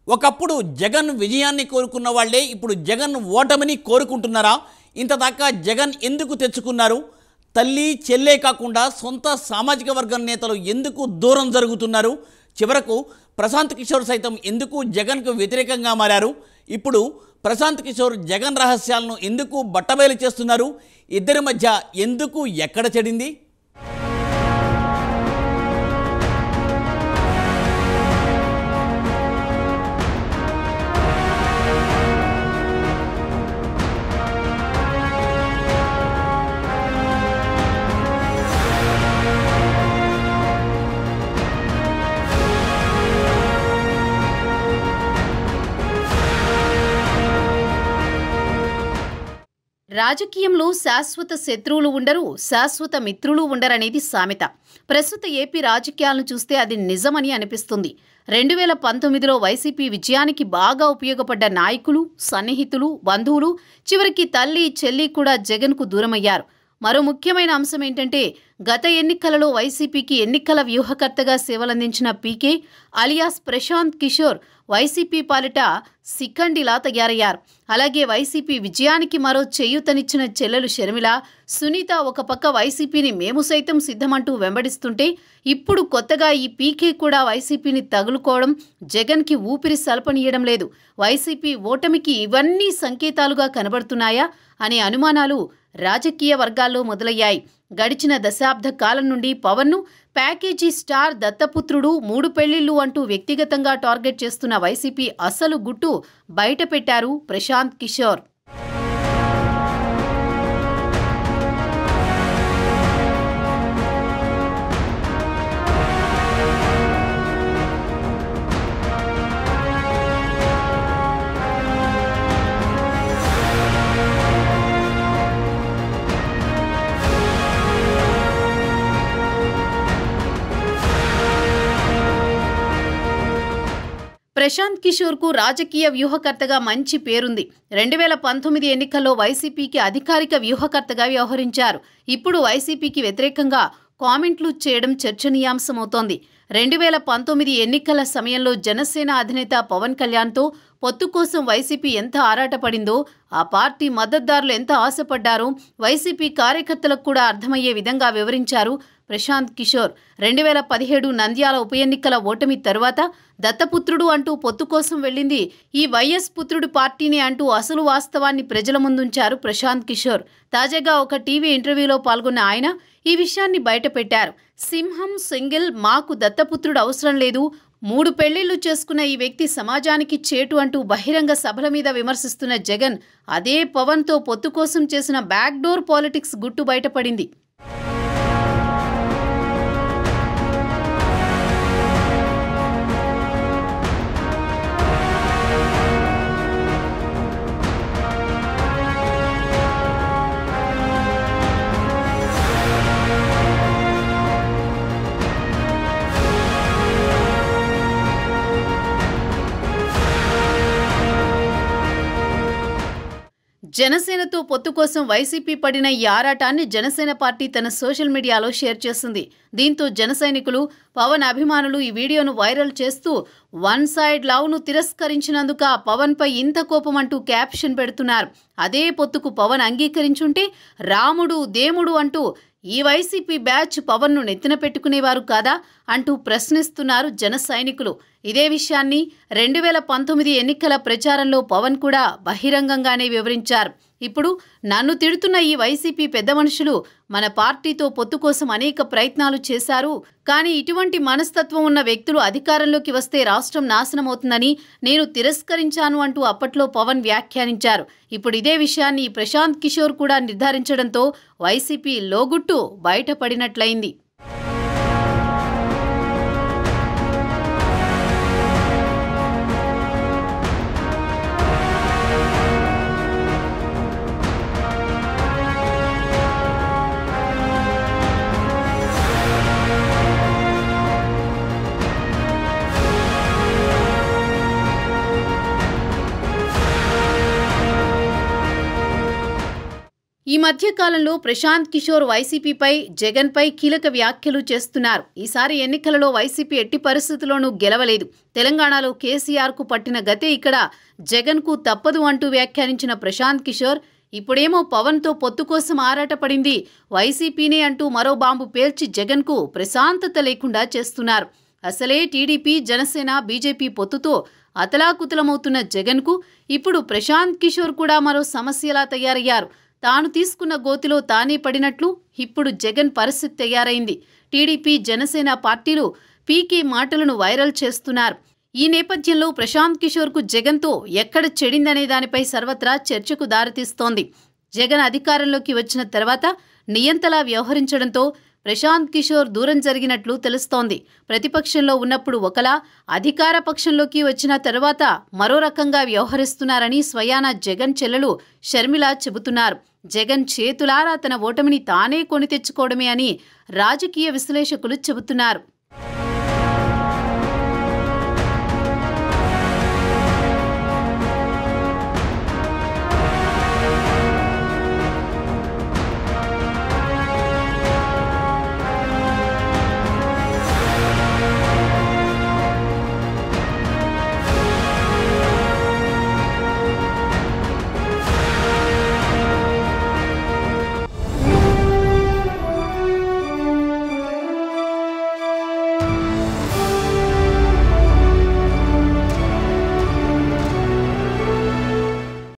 ఒకప్పుడు జగన్ విజయాన్ని కోరుకున్న వాళ్ళే ఇప్పుడు జగన్ ఓటమిని కోరుకుంటున్నారా ఇంతదాకా జగన్ ఎందుకు తెచ్చుకున్నారు తల్లి చెల్లే కాకుండా సొంత సామాజిక వర్గం నేతలు ఎందుకు దూరం జరుగుతున్నారు చివరకు ప్రశాంత్ కిషోర్ సైతం ఎందుకు జగన్కు వ్యతిరేకంగా మారారు ఇప్పుడు ప్రశాంత్ కిషోర్ జగన్ రహస్యాలను ఎందుకు బట్టబయలు చేస్తున్నారు ఇద్దరి మధ్య ఎందుకు ఎక్కడ చెడింది రాజకీయంలో శాశ్వత శత్రువులు ఉండరు శాశ్వత మిత్రులు ఉండరనేది సామెత ప్రస్తుత ఏపీ రాజకీయాలను చూస్తే అది నిజమని అనిపిస్తుంది రెండు వేల పంతొమ్మిదిలో వైసీపీ విజయానికి బాగా ఉపయోగపడ్డ నాయకులు సన్నిహితులు బంధువులు చివరికి తల్లి చెల్లి కూడా జగన్కు దూరమయ్యారు మరో ముఖ్యమైన అంశం ఏంటంటే గత ఎన్నికలలో వైసీపీకి ఎన్నికల వ్యూహకర్తగా సేవలందించిన PK alias Prashant Kishor YCP పాలిట సికండిలా తయారయ్యారు అలాగే వైసీపీ విజయానికి మరో చేయూతనిచ్చిన చెల్లెలు షర్మిల సునీత ఒక పక్క వైసీపీని మేము సైతం సిద్ధమంటూ వెంబడిస్తుంటే ఇప్పుడు కొత్తగా ఈ పీకే కూడా వైసీపీని తగులుకోవడం జగన్కి ఊపిరి సలపనీయడం లేదు వైసీపీ ఓటమికి ఇవన్నీ సంకేతాలుగా కనబడుతున్నాయా అనే అనుమానాలు రాజకీయ వర్గాల్లో మొదలయ్యాయి గడిచిన దశాబ్ద కాలం నుండి పవన్ను ప్యాకేజీ స్టార్ దత్తపుత్రుడు మూడు పెళ్లిళ్లు అంటూ వ్యక్తిగతంగా టార్గెట్ చేస్తున్న వైసీపీ అసలు గుట్టు బయటపెట్టారు ప్రశాంత్ కిషోర్ ప్రశాంత్ కిషోర్కు రాజకీయ వ్యూహకర్తగా మంచి పేరుంది రెండు వేల పంతొమ్మిది ఎన్నికల్లో వైసీపీకి అధికారిక వ్యూహకర్తగా వ్యవహరించారు ఇప్పుడు వైసీపీకి వ్యతిరేకంగా కామెంట్లు చేయడం చర్చనీయాంశమవుతోంది రెండు వేల పంతొమ్మిది ఎన్నికల సమయంలో జనసేన అధినేత పవన్ కళ్యాణ్తో పొత్తు కోసం వైసీపీ ఎంత ఆరాటపడిందో ఆ పార్టీ మద్దతుదారులు ఎంత ఆశపడ్డారో వైసీపీ కార్యకర్తలకు కూడా అర్థమయ్యే విధంగా వివరించారు ప్రశాంత్ కిషోర్ రెండు వేల పదిహేడు నంద్యాల ఉప ఎన్నికల ఓటమి తరువాత దత్తపుత్రుడు అంటూ పొత్తు కోసం వెళ్ళింది ఈ వైఎస్ పుత్రుడు పార్టీని అంటూ అసలు వాస్తవాన్ని ప్రజల ముందుంచారు ప్రశాంత్ కిషోర్ తాజాగా ఒక టీవీ ఇంటర్వ్యూలో పాల్గొన్న ఆయన ఈ విషయాన్ని బయటపెట్టారు సింహం సింగిల్ మాకు దత్తపుత్రుడు అవసరం లేదు మూడు పెళ్లిళ్లు చేసుకున్న ఈ వ్యక్తి సమాజానికి చేటు అంటూ బహిరంగ సభల మీద విమర్శిస్తున్న జగన్ అదే పవన్తో పొత్తు కోసం చేసిన బ్యాక్డోర్ పాలిటిక్స్ గుట్టు బయటపడింది జనసేనతో పొత్తు కోసం వైసీపీ పడిన ఈ ఆరాటాన్ని జనసేన పార్టీ తన సోషల్ మీడియాలో షేర్ చేసింది దీంతో జన సైనికులు పవన్ అభిమానులు ఈ వీడియోను వైరల్ చేస్తూ వన్ సైడ్ లవ్ను తిరస్కరించినందుక పవన్పై ఇంత కోపం అంటూ క్యాప్షన్ పెడుతున్నారు అదే పొత్తుకు పవన్ అంగీకరించుంటే రాముడు దేముడు అంటూ ఈ వైసీపీ బ్యాచ్ పవన్ను నెత్తిన పెట్టుకునేవారు కాదా అంటూ ప్రశ్నిస్తున్నారు జన సైనికులు ఇదే విషయాన్ని రెండు వేల పంతొమ్మిది ఎన్నికల ప్రచారంలో పవన్ కూడా బహిరంగంగానే వివరించారు ఇప్పుడు నన్ను తిడుతున్న ఈ వైసీపీ పెద్ద మనుషులు మన పార్టీతో పొత్తు కోసం అనేక ప్రయత్నాలు చేశారు కానీ ఇటువంటి మనస్తత్వం ఉన్న వ్యక్తులు అధికారంలోకి వస్తే రాష్ట్రం నాశనమవుతుందని నేను తిరస్కరించాను అంటూ అప్పట్లో పవన్ వ్యాఖ్యానించారు ఇప్పుడు ఇదే విషయాన్ని ప్రశాంత్ కిషోర్ కూడా నిర్ధారించడంతో వైసీపీ లోగుట్టు బయటపడినట్లయింది ఈ మధ్య కాలంలో ప్రశాంత్ కిషోర్ వైసీపీపై జగన్పై కీలక వ్యాఖ్యలు చేస్తున్నారు ఈసారి ఎన్నికలలో వైసీపీ ఎట్టి పరిస్థితుల్లోనూ గెలవలేదు తెలంగాణలో కేసీఆర్కు పట్టిన గతే ఇక్కడ జగన్కు తప్పదు అంటూ వ్యాఖ్యానించిన ప్రశాంత్ కిషోర్ ఇప్పుడేమో పవన్తో పొత్తు కోసం ఆరాటపడింది వైసీపీనే అంటూ మరో బాంబు పేల్చి జగన్కు ప్రశాంతత లేకుండా చేస్తున్నారు అసలే టీడీపీ జనసేన బీజేపీ పొత్తుతో అతలాకుతలమవుతున్న జగన్కు ఇప్పుడు ప్రశాంత్ కిషోర్ కూడా మరో సమస్యలా తయారయ్యారు తాను తీసుకున్న గోతిలో తానే పడినట్లు ఇప్పుడు జగన్ పరిస్థితి తయారైంది టీడీపీ జనసేన పార్టీలు పీకే మాటలను వైరల్ చేస్తున్నారు ఈ నేపథ్యంలో ప్రశాంత్ కిషోర్కు జగన్తో ఎక్కడ చెడిందనే దానిపై సర్వత్రా చర్చకు దారితీస్తోంది జగన్ అధికారంలోకి వచ్చిన తర్వాత నియంతలా వ్యవహరించడంతో ప్రశాంత్ కిషోర్ దూరం జరిగినట్లు తెలుస్తోంది ప్రతిపక్షంలో ఉన్నప్పుడు ఒకలా అధికార పక్షంలోకి వచ్చిన తర్వాత మరో రకంగా వ్యవహరిస్తున్నారని స్వయాన జగన్ చెల్లెలు షర్మిల చెబుతున్నారు జగన్ చేతులారా తన ఓటమిని తానే కొని తెచ్చుకోవడమే అని రాజకీయ విశ్లేషకులు చెబుతున్నారు